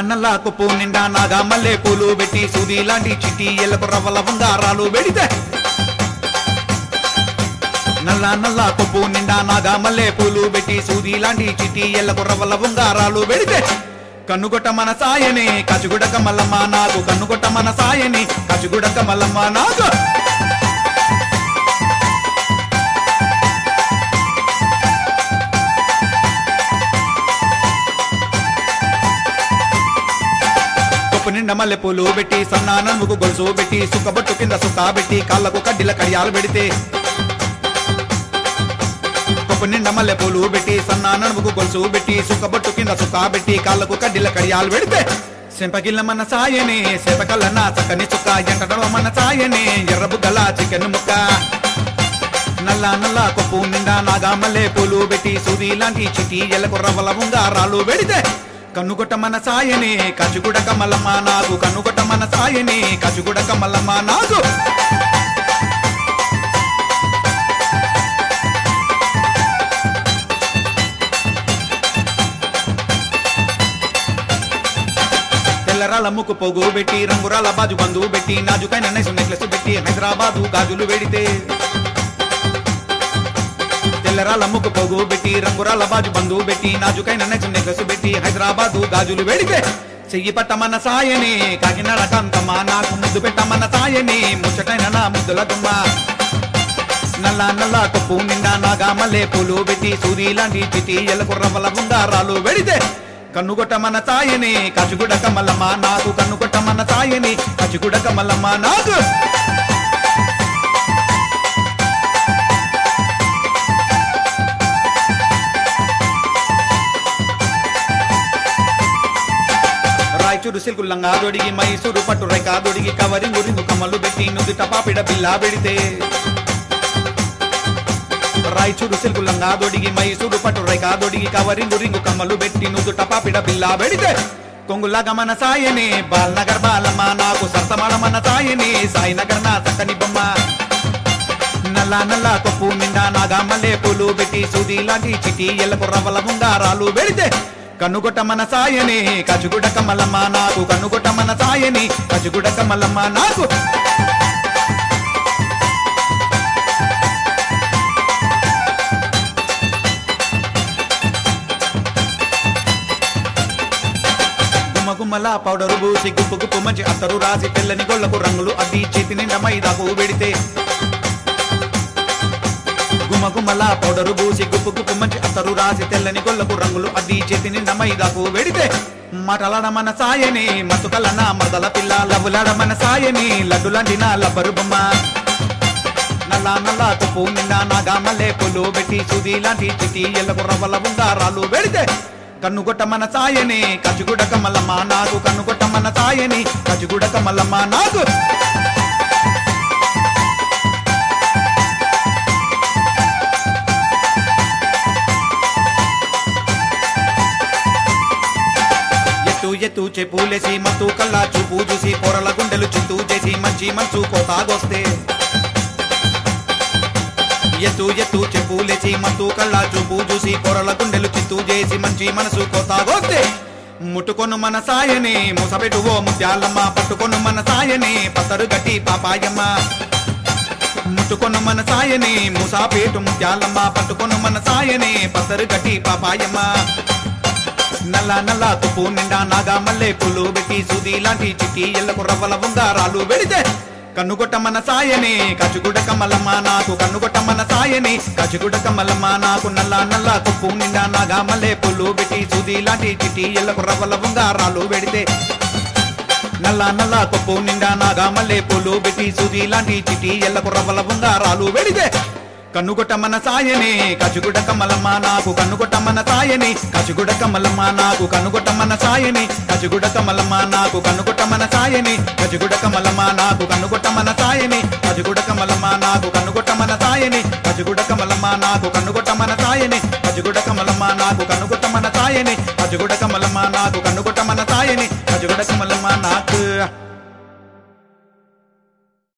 నల్ల కుప్పు నిండా నాగా మల్లె పూలు పెట్టి సూది లాంటి చిట్టి ఎల్లకు రవ్వల బంగారాలు పెడితే నల్ల నల్ల కొప్పు నిండా నాగా మల్లె పూలు పెట్టి సూది లాంటి చిట్టి ఎల్లకు రవ్వల ఉంగారాలు పెడితే కన్నుగొట్ట మన సాయని కచుగుడక మల్లమ్మ నాకు కన్నుగొట్ట మన సాయని కచుగుడక మల్లమ్మ నాకు కొప్పు నిండా మల్లె పూలు పెట్టి సన్నా నలుగుకు గొలుసు పెట్టి సుక్కబొట్టు కింద సుక్క పెట్టి కాళ్ళకు కడ్డీల కడియాలు పెడితే కొప్పు నిండా మల్లె పూలు పెట్టి సన్నా నడుముకు గొలుసు పెట్టి సుక్కబొట్టు కింద సుక్క పెట్టి కాళ్ళకు కడ్డీల కడియాలు పెడితే సెంపగిల్ల మన సాయని సేపకల్లన్న చక్కని చుక్క ఎంటడం మన సాయని ఎర్రబు గల చికెన్ ముక్క నల్ల నల్ల కొప్పు నిండా నాగా మల్లె పూలు పెట్టి సూది లాంటి చిటి ఎల్లకు రవ్వల ఉంగారాలు పెడితే కన్నుగొట్ట మన సాయని కచుగుడక మల్లమ్మ నాకు కన్నుగొట్ట మన సాయని కచుగుడక మల్లమ్మ నాకు తెల్లరాల ముక్కు పొగు పెట్టి రంగురాల బాజు బంధు పెట్టి నాజుకైన నైసు నెక్లెస్ పెట్టి హైదరాబాదు గాజులు వెడితే తెల్లరాల ముక్కు పొగు పెట్టి రంగురాల బాజు బంధు పెట్టి నాజుకైన నైసు నెక్లెస్ పెట్టి హైదరాబాదు గాజులు వెడితే చెయ్యి పట్టమన్న సాయని కాకినాడ కాంతమ్మ నాకు ముద్దు పెట్టమన్న సాయని ముచ్చటైన నా ముద్దుల గుమ్మ నల్ల నల్ల కొప్పు నిండా నాగా మల్లె పూలు పెట్టి సూది లాంటి చిటి ఎలకు రవ్వల ఉంగారాలు వెడితే కన్నుగొట్ట మన తాయని కచుగుడక మల్లమ్మ నాకు కన్నుగొట్ట మన తాయని కచుగుడక మల్లమ్మ నాకు రాయచూరు సిల్కు లంగా దొడిగి మైసూరు పట్టు రైక దొడిగి కవరింగు రింగు కమ్మలు పెట్టి నుదుట పాపిడ బిల్లా పెడితే రాయచూరు సిల్కు లంగా దొడిగి మైసూరు పట్టు రైక దొడిగి కవరింగు రింగు కమ్మలు పెట్టి నుదుట పాపిడ బిల్లా పెడితే కొంగుల గమన సాయని బాల్నగర్ బాలమ్మ నాకు సరసమాడ మన సాయని సాయినగర్ నా చక్కని బొమ్మ నల్ల నల్ల కొప్పు నిండా నాగా మల్లె పూలు పెట్టి సూది లాంటి చిటి ఎల్లకు రవ్వల ఉంగారాలు పెడితే కన్నుగొట్ట మన సాయని కచుగుడక మల్లమ్మ నాకు కన్నుగొట్ట మన సాయని కచుగుడక మల్లమ్మ నాకు గుమ్మగుమ్మల పౌడరు పూసి గుప్పు గుప్పు మంచి అత్తరు రాసి తెల్లని గొల్లకు రంగులు అద్ది చేతి నిండా మైదాకు పెడితే గుమ్మగుమ్మల పౌడరు పూసి గుప్పు గుప్పు మంచి అత్తరు రాసి తెల్లని గొల్లకు రంగులు అద్ది చేతి నిండా మైదాకు వెడితే మటలాడ మన సాయని మతుకల నా మరదల పిల్ల లవ్వులాడ మన సాయని లడ్డులాంటి నా లబ్బరు బొమ్మ నల్ల నల్ల తుప్పు నిండా నాగా మల్లె పూలు పెట్టి సూది లాంటి చిటి ఎల్లకు రవ్వల ఉంగారాలు వెడితే కన్నుగొట్ట మన సాయని కచుగుడక మల్లమ్మ నాకు కన్నుగొట్ట మన సాయని కచుగుడక మల్లమ్మ నాకు ఎత్తు ఎత్తు చెప్పులేసి మత్తు కల్లా చూపు చూసి పొరల గుండెలు చింతూ చేసి మంచి మంచు కోతాగొస్తే ఎత్తు ఎత్తు చెప్పులేసి మత్తు కల్లా చూపు చూసి పొరల గుండెలు చింతూ చేసి మంచి మనసు కోతాగొస్తే ముట్టుకొను మన సాయని ముసబెటు ఓ ముత్యాలమ్మ పట్టుకొను మన సాయని పతరు గట్టి పాపాయమ్మ ముట్టుకొను మన సాయని ముసాపేటు ముత్యాలమ్మ పట్టుకొను మన సాయని పతరు గట్టి పాపాయమ్మ నల్ల నల్ల తుప్పు నిండా నాగా మల్లె పూలు పెట్టి సూది లాంటి చిట్టి ఎల్లకు రవ్వల ఉంగారాలు వెడితే కన్నుగొట్ట మన సాయని కచుగుడక మల్లమ్మ నాకు కన్నుగొట్ట మన సాయని కచుగుడక మల్లమ్మ నాకు నల్ల నల్ల తుప్పు నిండా నాగా మల్లె పూలు పెట్టి సూది లాంటి చిట్టి ఎల్లకు రవ్వల ఉంగారాలు వెడితే నల్ల నల్ల కొప్పు నిండా నాగా మల్లె పూలు పెట్టి సూది లాంటి చిటి ఎల్లకు రవ్వల ఉంగారాలు వెడితే కన్నుగొట్ట మన సాయని కచుగుడక మల్లమ్మ నాకు కన్నుగొట్ట మన సాయని కచుగుడక మల్లమ్మ నాకు కన్నుగొట్ట మన సాయని కచుగుడక మల్లమ్మ నాకు కన్నుగొట్ట మన సాయని కచుగుడక మల్లమ్మ నాకు కన్నుగొట్ట మన సాయని కచుగుడక మల్లమ్మ నాకు కన్నుగొట్ట మన సాయని కచుగుడక మల్లమ్మ నాకు కన్నుగొట్ట మన సాయని కచుగుడక మల్లమ్మ నాకు కన్నుగొట్ట మన సాయని కచుగుడక మల్లమ్మ నాకు